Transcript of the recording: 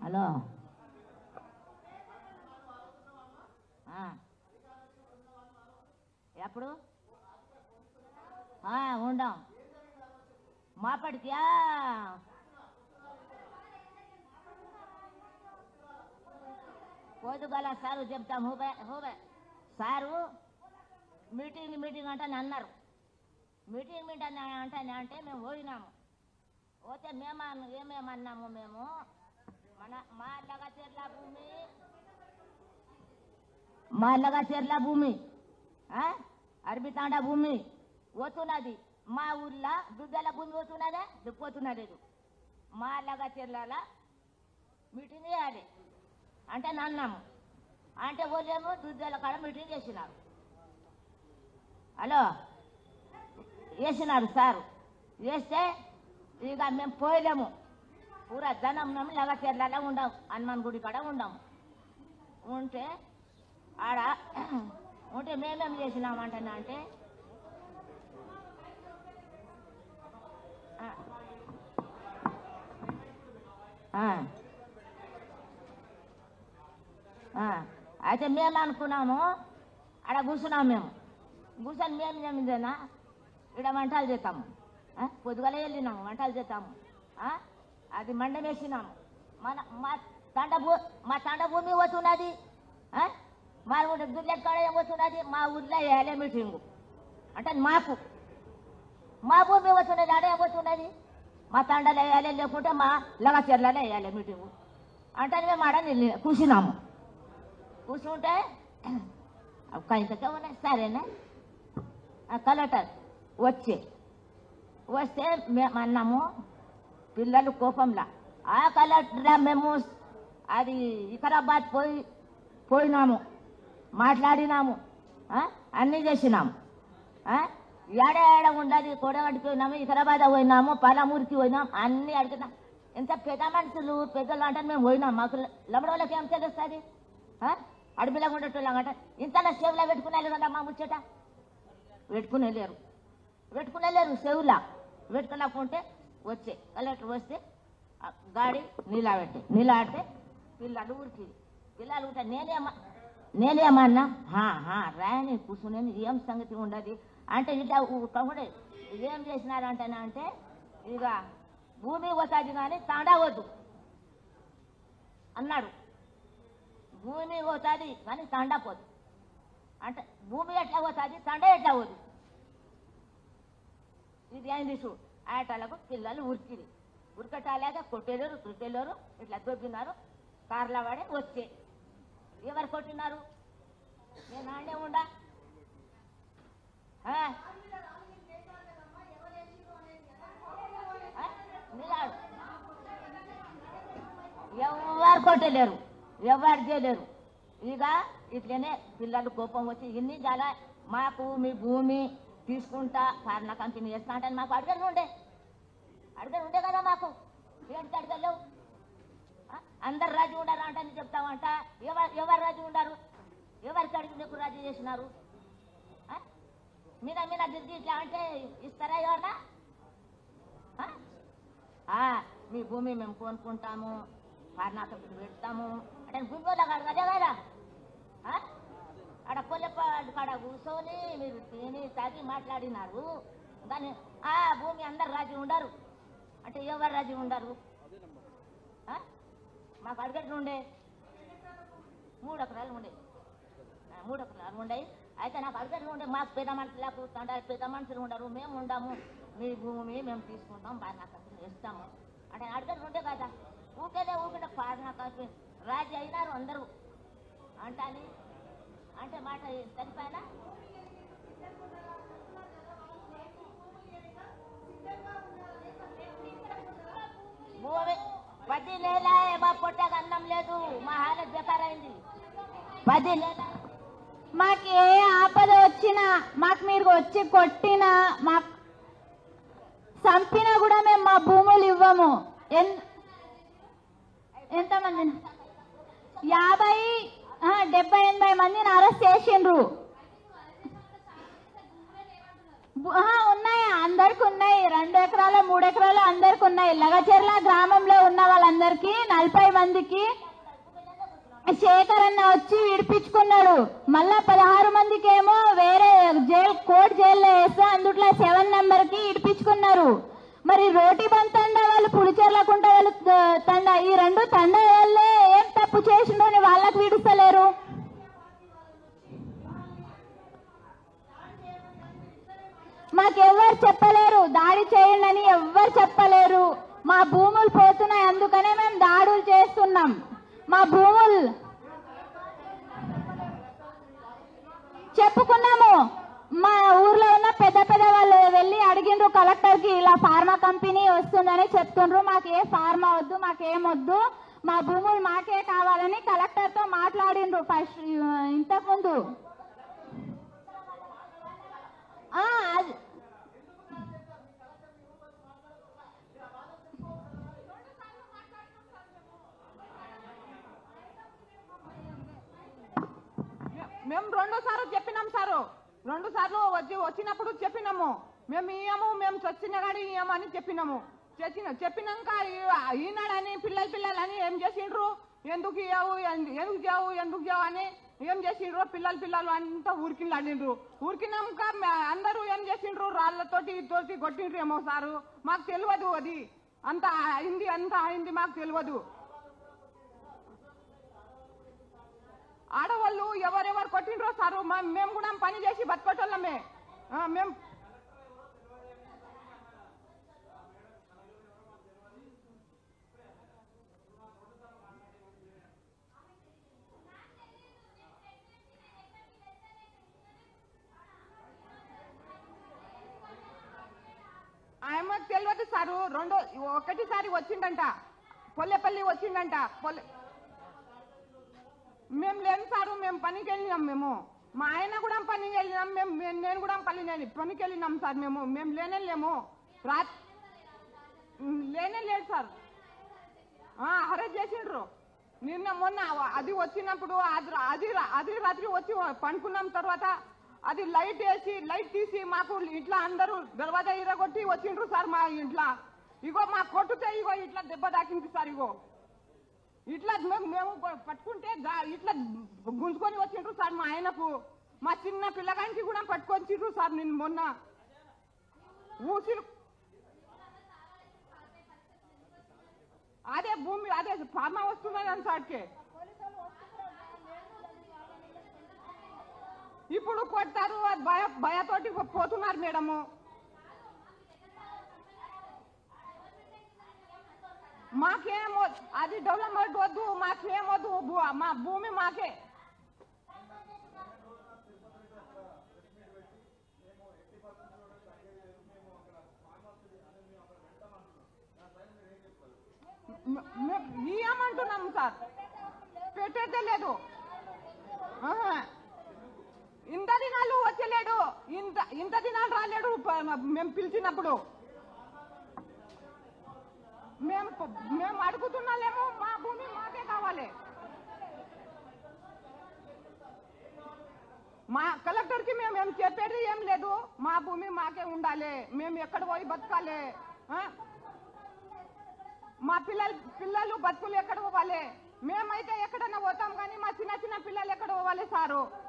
Hello ఆ. ఎప్పుడు ఆ, ఉండం మాపడికియా పోదుగల సారు చెప్తాం హూబే హూబే సారు మీటింగ్ మీటింగ్ అంటే అన్నారు మీటింగ్ మీటింగ్ అంటే అంటే మేము పోయినాము పోతే మేము అన్న- ఏమేమన్నాము మేము మన మా లగచెర్ల భూమి మా లగచెర్ల భూమి ఆ? అరబితాండ భూమి పోతున్నది మా ఊర్లో దుద్దల భూమి పోతున్నదే పోతున్నలేదు మా లగచెర్ల మీటింగ్ చేయాలి అంటే నన్నాము అంటే వాళ్ళేమో దుద్దల కాడ మీటింగ్ చేసినారు హలో వేసినారు సారు వేస్తే ఇక మేము పోయలేము పూరా జనం నమ్మి లగచెర్లలో ఉండాం హనుమాన్ గుడి కాడ ఉండాము ఉంటే ఆడ ఉంటే మేమేం చేసినామంటేనా అంటే ఆ. ఆ. ఆ. అయితే మేము అనుకున్నాము ఆడ కూర్చున్నాము మేము కూర్చొని మేము ఏమిదేనా ఇక్కడ వంటలు చేస్తాము ఆ? పొద్దుగల వెళ్ళినాము వంటలు చేస్తాము ఆ? అది మండం వేసినాము మన మా తండ భూ మా తండ భూమి పోతున్నది ఆ? మా ఊరి దుర్లెక్కడ ఏం పోతున్నది మా ఊర్లో వేయాలి మీటింగు అంటే మాకు మా భూమి పోతున్నది ఆడ ఏం పోతున్నది మా తండలో వేయాలి లేకుంటే మా లగచెర్లలో వేయాలి మీటింగు అంటే మేము ఆడ నిల్లి కూర్చున్నాము కూర్చుంటే ఇంతకే ఉన్నాయి సరేనా ఆ కలెక్టర్ వచ్చి వస్తే మేము అన్నాము పిల్లలు కోపంలా ఆ కలెక్టర్ మేము అది వికారాబాద్ పోయి పోయినాము మాట్లాడినాము ఆ? అన్నీ చేసినాము ఆ? ఏడ ఏడ ఉండదు కొడగడికి పోయినాము వికారాబాద్ పోయినాము పాలమూరికి పోయినాం అన్నీ అడిగినాం ఎంత పెద్ద మనుషులు పెద్దలు అంటే మేము పోయినాం మాకు లమ్మడ వాళ్ళకి ఏం తెలుస్తుంది అడవిలో ఉండేటోళ్ళం అంట ఇంతలా సేవలో పెట్టుకునే కదా మా ముచ్చట పెట్టుకునే లేరు పెట్టుకునే లేరు చెవులా పెట్టుకున్నప్పుంటే వచ్చే కలెక్టర్ వస్తే ఆ గాడి నీలాబెట్టి నీలాడితే పిల్లలు ఊరికి పిల్లలు ఉంటే నేనేమా నేనేమన్నా హా, హా, రాయని కూర్చునేది ఏం సంగతి ఉండదు అంటే ఇట్లా కూడా ఏం చేసినారంటేనా అంటే ఇక భూమి పోతుంది కానీ తాండా వద్దు అన్నాడు భూమి పోతుంది కానీ తండా పోదు అంటే భూమి ఎట్లా పోతుంది తండ ఎట్లా పోదు ఇది అయింది చూ ఆటలకు పిల్లలు ఉరికిది ఉరకటాలేక కొట్టేలేరు తుట్టేలేరు ఇట్లా దొబ్బినారు కార్ల వాడే వచ్చే ఎవరు కొట్టినారు నేను ఆడే ఉండా ఆ? ఆ? నిలాడు ఎవరు కొట్టలేరు ఎవరు చేయలేరు ఇక ఇట్లనే పిల్లలు కోపం వచ్చి ఇన్ని చాలా మాకు మీ భూమి తీసుకుంటా పాలన కంపెనీ చేస్తా అంటే మాకు అడగలు ఉండే అడగలు ఉండే కదా మాకు ఏంటి అడగలేవు ఆ? అందరు రాజు ఉండారు అంటే అని చెప్తామంట ఎవరు ఎవరు రాజు ఉండారు ఎవరికి అడిగి నీకు రాజు చేసినారు ఆ? మీద మీద తిరిగి ఇట్లా అంటే ఇస్తారా ఎవరన్నా ఆ? ఆ, మీ భూమి మేము కొనుక్కుంటాము పార్నాథకు పెడతాము అంటే భూమి వాళ్ళకి అడగలే కదా ఆ? ఆడ కొల్లెపాడు కాడ కూర్చొని మీరు తిని తాగి మాట్లాడినారు కానీ ఆ భూమి అందరు రాజు ఉండరు అంటే ఎవరు రాజు ఉండరు ఆ? మాకు అడగట్లు ఉండే మూడు ఎకరాలు ఉండే ఆ, మూడు ఎకరాలు ఉండే అయితే నాకు అడగట్లు ఉండే మాకు పెద్ద మనుషులకు తండ్రి పెద్ద మనుషులు ఉండరు మేము ఉండము మీ భూమి మేము తీసుకుంటాం పారినాకం ఇస్తాము అంటే అడగట్లు ఉండే కదా ఊకేనే ఊకే పారినాకం రాజు అయినారు అందరూ అంటాని అంటే మాట సరిపోయినా భూమి పది నెల మా పొట్టకు అన్నం లేదు మా హాలత్ బెకారైంది పది నెల మాకు ఏ ఆపద వచ్చినా మాకు మీరు వచ్చి కొట్టినా మాకు చంపినా కూడా మేము మా భూములు ఇవ్వము ఎన్- ఎంతమంది యాభై ఆ, డెబ్బై ఎనభై మందిని అరెస్ట్ చేసిండ్రు భూ- ఆ, ఉన్నాయి అందరికి ఉన్నాయి రెండు ఎకరాలు మూడు ఎకరాలు అందరికి ఉన్నాయి లగచెర్ల గ్రామంలో ఉన్న వాళ్ళందరికీ నలభై మందికి శేఖర్ అన్న వచ్చి విడిపించుకున్నాడు మళ్ళా పదహారు మందికి ఏమో వేరే జైల్ కోర్టు జైల్లో వేస్తే అందుట్లో సెవెన్ నెంబర్ కి ఇడిపించుకున్నారు మరి రోటి బంద్ తండ వాళ్ళు పులిచెర్లకుంట వాళ్ళు త- తండ ఈ రెండు తండ వాళ్ళే ఏం తప్పు చేసిండో అని వాళ్ళకి విడుస్తలేరు మాకెవ్వరు చెప్పలేరు దాడి చేయండి అని ఎవ్వరు చెప్పలేరు మా భూములు పోతున్నాయి అందుకనే మేము దాడులు చేస్తున్నాం మా భూములు చెప్పుకున్నాము మా ఊర్లో ఉన్న పెద్ద పెద్ద వాళ్ళు వెళ్ళి అడిగిండ్రు కలెక్టర్ కి ఇలా ఫార్మా కంపెనీ వస్తుందని చెప్తుండ్రు మాకు ఏ ఫార్మా వద్దు మాకేం వద్దు మా భూములు మాకే కావాలని కలెక్టర్ తో మాట్లాడిండ్రు ఫస్ట్ ఇంతకు ముందు ఆ, అది మేము రెండు సార్లు చెప్పినాం సారు రెండు సార్లు వచ్చి వచ్చినప్పుడు చెప్పినాము మేము ఇయ్యము మేము చచ్చిన కాడి ఇయ్యము అని చెప్పినాము చచ్చిన చెప్పినాక ఈ- ఈనాడని పిల్లలు పిల్లలని ఏం చేసిండ్రు ఎందుకు ఇయ్యవు ఎందు- ఎందుకు చేయవు ఎందుకు చేయవు అని ఏం చేసిండ్రు పిల్లలు పిల్లలు అంతా ఊరికిలాడిండ్రు ఊరికినాక మ- అందరూ ఏం చేసిండ్రు రాళ్ళతోటి తోటి కొట్టిండ్రు ఏమో సారు మాకు తెలియదు అది అంత అయింది అంత అయింది మాకు తెలియదు ఆడవాళ్ళు ఎవరెవరు కొట్టిండ్రో సారు మా- మేము కూడా పని చేసి బతకొట్టోళ్ళమే ఆ, మేము ఆయనకు తెలియదు సారు రెండో ఒకటిసారి వచ్చిండంట పొల్లెపల్లి వచ్చిండంట పొల్లె మేము లేము సారు మేము పనికి వెళ్ళినాం మేము మా ఆయన కూడా పనికి వెళ్ళినాం మేము మేము- నేను కూడా పని పనికి వెళ్ళినాం సార్ మేము మేము లేనే లేము రాత్ ఉమ్, లేనే లేదు సార్ అరెస్ట్ చేసిండ్రు నిన్న మొన్న అది వచ్చినప్పుడు అది రా- అది రా- అది రాత్రి వచ్చి పండుకున్నాం తర్వాత అది లైట్ వేసి లైట్ తీసి మాకు ఇట్లా అందరూ దర్వాజా ఇరగొట్టి వచ్చిండ్రు సార్ మా ఇంట్లో ఇగో మా కొట్టుతే ఇగో ఇట్లా దెబ్బ తాకింది సార్ ఇగో ఇట్లా మేము మేము పట్టుకుంటే గా- ఇట్లా గుంజుకొని వచ్చిండ్రు సార్ మా ఆయనకు మా చిన్న పిల్లగానికి కూడా పట్టుకొచ్చిండ్రు సార్ నేను మొన్న ఊసిరు అదే భూమి అదే ఫార్మా వస్తున్నది సార్కే ఇప్పుడు కొడతారు అది భయ భయతోటి పోతున్నారు మేడము మాకేమో అది డెవలప్మెంట్ వద్దు మాకేమొద్దు భూ- మా భూమి మాకే మ- మ- ఇయ్యమంటున్నాము సార్ పెట్టేదే లేదు ఆహా. ఇంత దినాలు వచ్చలేడు ఇంత ఇంత దినాలు రాలేడు ప- మేము పిలిచినప్పుడు మేము మేము అడుగుతున్నాలేమో మా భూమి మాకే కావాలి మా కలెక్టర్ కి మేము ఏం చెప్పేది ఏం లేదు మా భూమి మాకే ఉండాలి మేము ఎక్కడ పోయి బతకాలి ఆ? మా పిల్లలు పిల్లలు బతుకులు ఎక్కడ పోవాలి మేమైతే ఎక్కడన్నా పోతాం కానీ మా చిన్న చిన్న పిల్లలు ఎక్కడ పోవాలి సారు